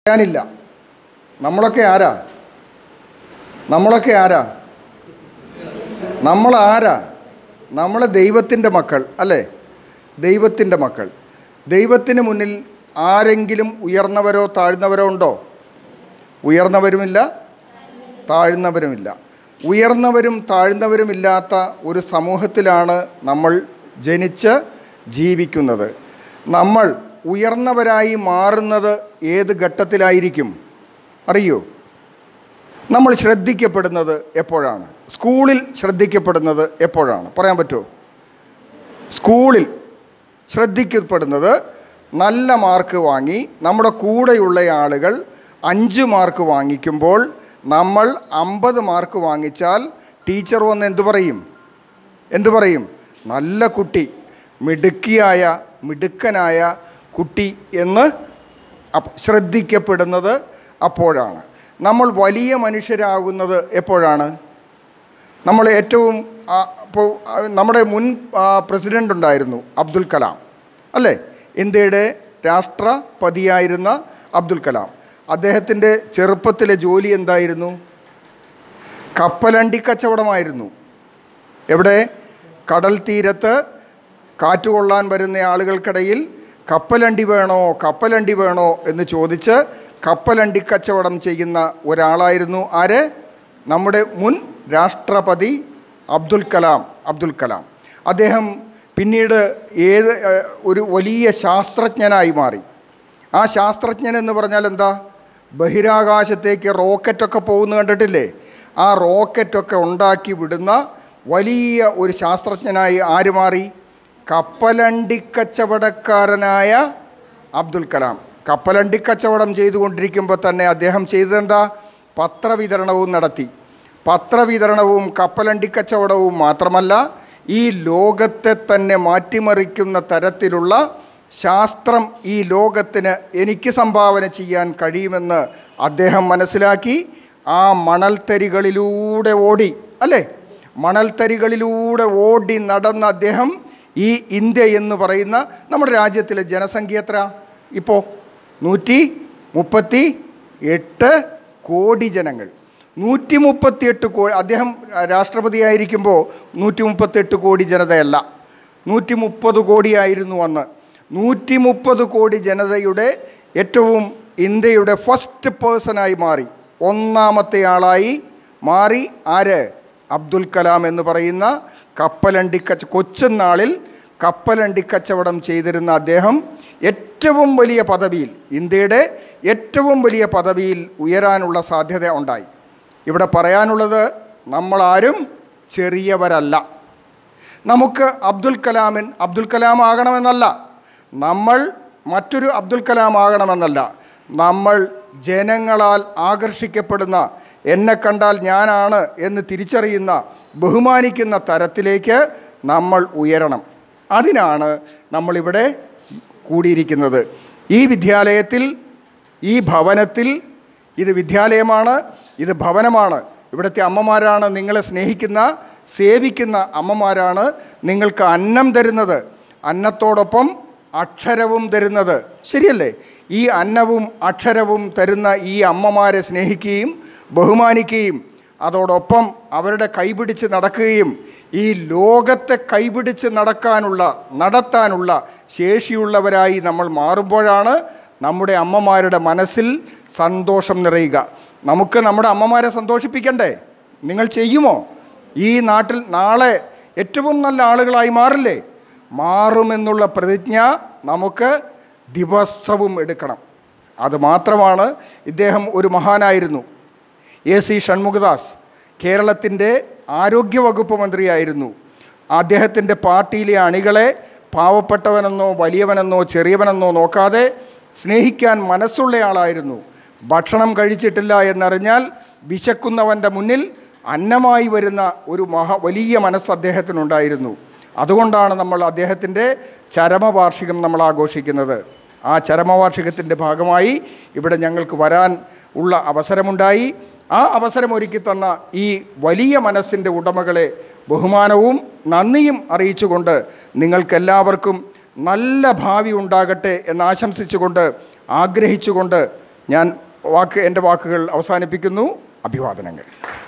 പറയാനില്ല നമ്മളൊക്കെ ആരാ നമ്മളൊക്കെ ആരാ നമ്മൾ ആരാ നമ്മൾ ദൈവത്തിൻ്റെ മക്കൾ അല്ലേ ദൈവത്തിൻ്റെ മക്കൾ ദൈവത്തിന് മുന്നിൽ ആരെങ്കിലും ഉയർന്നവരോ താഴ്ന്നവരോ ഉണ്ടോ ഉയർന്നവരുമില്ല താഴ്ന്നവരുമില്ല ഉയർന്നവരും താഴ്ന്നവരുമില്ലാത്ത ഒരു സമൂഹത്തിലാണ് നമ്മൾ ജനിച്ച് ജീവിക്കുന്നത് നമ്മൾ ഉയർന്നവരായി മാറുന്നത് ഏത് ഘട്ടത്തിലായിരിക്കും അറിയോ നമ്മൾ ശ്രദ്ധിക്കപ്പെടുന്നത് എപ്പോഴാണ് സ്കൂളിൽ ശ്രദ്ധിക്കപ്പെടുന്നത് എപ്പോഴാണ് പറയാൻ പറ്റുമോ സ്കൂളിൽ ശ്രദ്ധിക്കപ്പെടുന്നത് നല്ല മാർക്ക് വാങ്ങി നമ്മുടെ കൂടെയുള്ള ആളുകൾ അഞ്ച് മാർക്ക് വാങ്ങിക്കുമ്പോൾ നമ്മൾ അമ്പത് മാർക്ക് വാങ്ങിച്ചാൽ ടീച്ചർ വന്ന് എന്തു പറയും എന്തു പറയും നല്ല കുട്ടി മിടുക്കിയായ മിടുക്കനായ കുട്ടി എന്ന് അപ്പ- ശ്രദ്ധിക്കപ്പെടുന്നത് അപ്പോഴാണ് നമ്മൾ വലിയ മനുഷ്യരാകുന്നത് എപ്പോഴാണ് നമ്മൾ ഏറ്റവും ആ, ഇപ്പോൾ ആ, നമ്മുടെ മുൻ ആ, പ്രസിഡൻ്റ് ഉണ്ടായിരുന്നു അബ്ദുൽ കലാം അല്ലേ ഇന്ത്യയുടെ രാഷ്ട്രപതിയായിരുന്ന അബ്ദുൽ കലാം അദ്ദേഹത്തിൻ്റെ ചെറുപ്പത്തിലെ ജോലി എന്തായിരുന്നു കപ്പലണ്ടി കച്ചവടമായിരുന്നു എവിടെ കടൽ തീരത്ത് കാറ്റ് കൊള്ളാൻ വരുന്ന ആളുകൾക്കിടയിൽ കപ്പലണ്ടി വേണോ കപ്പലണ്ടി വേണോ എന്ന് ചോദിച്ച് കപ്പലണ്ടി കച്ചവടം ചെയ്യുന്ന ഒരാളായിരുന്നു ആര് നമ്മുടെ മുൻ രാഷ്ട്രപതി അബ്ദുൽ കലാം അബ്ദുൽ കലാം അദ്ദേഹം പിന്നീട് ഏത് ഏഹ്, ഒരു വലിയ ശാസ്ത്രജ്ഞനായി മാറി ആ ശാസ്ത്രജ്ഞൻ എന്ന് പറഞ്ഞാൽ എന്താ ബഹിരാകാശത്തേക്ക് റോക്കറ്റൊക്കെ പോകുന്ന കണ്ടിട്ടില്ലേ ആ റോക്കറ്റൊക്കെ ഉണ്ടാക്കി വിടുന്ന വലിയ ഒരു ശാസ്ത്രജ്ഞനായി ആര് മാറി കപ്പലണ്ടി കച്ചവടക്കാരനായ അബ്ദുൽ കലാം കപ്പലണ്ടി കച്ചവടം ചെയ്തുകൊണ്ടിരിക്കുമ്പോൾ തന്നെ അദ്ദേഹം ചെയ്തതെന്താ പത്രവിതരണവും നടത്തി പത്രവിതരണവും കപ്പലണ്ടി കച്ചവടവും മാത്രമല്ല ഈ ലോകത്തെ തന്നെ മാറ്റിമറിക്കുന്ന തരത്തിലുള്ള ശാസ്ത്രം ഈ ലോകത്തിന് എനിക്ക് സംഭാവന ചെയ്യാൻ കഴിയുമെന്ന് അദ്ദേഹം മനസ്സിലാക്കി ആ മണൽത്തരികളിലൂടെ ഓടി അല്ലേ മണൽത്തരികളിലൂടെ ഓടി നടന്ന അദ്ദേഹം ഈ ഇന്ത്യ എന്ന് പറയുന്ന നമ്മുടെ രാജ്യത്തിലെ ജനസംഖ്യ എത്ര ഇപ്പോൾ നൂറ്റി മുപ്പത്തി എട്ട് കോടി ജനങ്ങൾ നൂറ്റി മുപ്പത്തിയെട്ട് കോടി അദ്ദേഹം രാഷ്ട്രപതിയായിരിക്കുമ്പോൾ നൂറ്റി മുപ്പത്തെട്ട് കോടി ജനതയല്ല നൂറ്റി മുപ്പത് കോടിയായിരുന്നു അന്ന് നൂറ്റി മുപ്പത് കോടി ജനതയുടെ ഏറ്റവും ഇന്ത്യയുടെ ഫസ്റ്റ് പേഴ്സണായി മാറി ഒന്നാമത്തെ ആളായി മാറി ആര് അബ്ദുൽ കലാം എന്ന് പറയുന്ന കപ്പലണ്ടി കച്ച കൊച്ചുനാളിൽ കപ്പലണ്ടി കച്ചവടം ചെയ്തിരുന്ന അദ്ദേഹം ഏറ്റവും വലിയ പദവിയിൽ ഇന്ത്യയുടെ ഏറ്റവും വലിയ പദവിയിൽ ഉയരാനുള്ള സാധ്യത ഉണ്ടായി ഇവിടെ പറയാനുള്ളത് നമ്മളാരും ചെറിയവരല്ല നമുക്ക് അബ്ദുൽ കലാമിൻ അബ്ദുൽ കലാം ആകണമെന്നല്ല നമ്മൾ മറ്റൊരു അബ്ദുൽ കലാം ആകണമെന്നല്ല നമ്മൾ ജനങ്ങളാൽ ആകർഷിക്കപ്പെടുന്ന എന്നെ കണ്ടാൽ ഞാനാണ് എന്ന് തിരിച്ചറിയുന്ന ബഹുമാനിക്കുന്ന തരത്തിലേക്ക് നമ്മൾ ഉയരണം അതിനാണ് നമ്മളിവിടെ കൂടിയിരിക്കുന്നത് ഈ വിദ്യാലയത്തിൽ ഈ ഭവനത്തിൽ ഇത് വിദ്യാലയമാണ് ഇത് ഭവനമാണ് ഇവിടുത്തെ അമ്മമാരാണ് നിങ്ങളെ സ്നേഹിക്കുന്ന സേവിക്കുന്ന അമ്മമാരാണ് നിങ്ങൾക്ക് അന്നം തരുന്നത് അന്നത്തോടൊപ്പം അക്ഷരവും തരുന്നത് ശരിയല്ലേ ഈ അന്നവും അക്ഷരവും തരുന്ന ഈ അമ്മമാരെ സ്നേഹിക്കുകയും ബഹുമാനിക്കുകയും അതോടൊപ്പം അവരുടെ കൈപിടിച്ച് നടക്കുകയും ഈ ലോകത്തെ കൈപിടിച്ച് നടക്കാനുള്ള നടത്താനുള്ള ശേഷിയുള്ളവരായി നമ്മൾ മാറുമ്പോഴാണ് നമ്മുടെ അമ്മമാരുടെ മനസ്സിൽ സന്തോഷം നിറയുക നമുക്ക് നമ്മുടെ അമ്മമാരെ സന്തോഷിപ്പിക്കണ്ടേ നിങ്ങൾ ചെയ്യുമോ ഈ നാട്ടിൽ നാളെ ഏറ്റവും നല്ല ആളുകളായി മാറില്ലേ മാറുമെന്നുള്ള പ്രതിജ്ഞ നമുക്ക് ദിവസവും എടുക്കണം അത് മാത്രമാണ് ഇദ്ദേഹം ഒരു മഹാനായിരുന്നു എ സി ഷൺമുഖദാസ് കേരളത്തിൻ്റെ ആരോഗ്യവകുപ്പ് മന്ത്രിയായിരുന്നു അദ്ദേഹത്തിൻ്റെ പാർട്ടിയിലെ അണികളെ പാവപ്പെട്ടവനെന്നോ വലിയവനെന്നോ ചെറിയവനെന്നോ നോക്കാതെ സ്നേഹിക്കാൻ മനസ്സുള്ളയാളായിരുന്നു ഭക്ഷണം കഴിച്ചിട്ടില്ല എന്നറിഞ്ഞാൽ വിശക്കുന്നവൻ്റെ മുന്നിൽ അന്നമായി വരുന്ന ഒരു മഹാ വലിയ മനസ്സ് അദ്ദേഹത്തിനുണ്ടായിരുന്നു അതുകൊണ്ടാണ് നമ്മൾ അദ്ദേഹത്തിൻ്റെ ചരമവാർഷികം നമ്മൾ ആഘോഷിക്കുന്നത് ആ ചരമവാർഷികത്തിൻ്റെ ഭാഗമായി ഇവിടെ ഞങ്ങൾക്ക് വരാൻ ഉള്ള അവസരമുണ്ടായി ആ അവസരം ഒരുക്കി തന്ന ഈ വലിയ മനസ്സിൻ്റെ ഉടമകളെ ബഹുമാനവും നന്ദിയും അറിയിച്ചുകൊണ്ട് നിങ്ങൾക്കെല്ലാവർക്കും നല്ല ഭാവി ഉണ്ടാകട്ടെ എന്ന് ആശംസിച്ചുകൊണ്ട് ആഗ്രഹിച്ചുകൊണ്ട് ഞാൻ വാക്ക് എൻ്റെ വാക്കുകൾ അവസാനിപ്പിക്കുന്നു അഭിവാദനങ്ങൾ